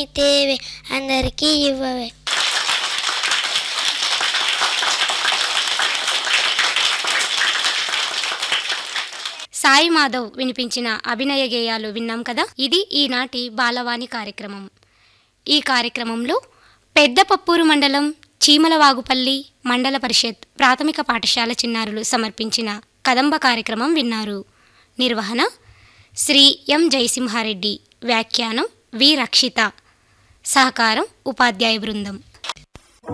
తేవే అందరికీ ఇవ్వవే సాయి మాధవ్ వినిపించిన అభినయ గేయాలు విన్నాం కదా ఇది ఈనాటి బాలవాణి కార్యక్రమం ఈ కార్యక్రమంలో పెద్దపప్పూరు మండలం చీమలవాగుపల్లి మండల పరిషత్ ప్రాథమిక పాఠశాల చిన్నారులు సమర్పించిన కదంబ కార్యక్రమం విన్నారు నిర్వహణ శ్రీ ఎం జయసింహారెడ్డి వ్యాఖ్యానం వి రక్షిత సహకారం ఉపాధ్యాయ బృందం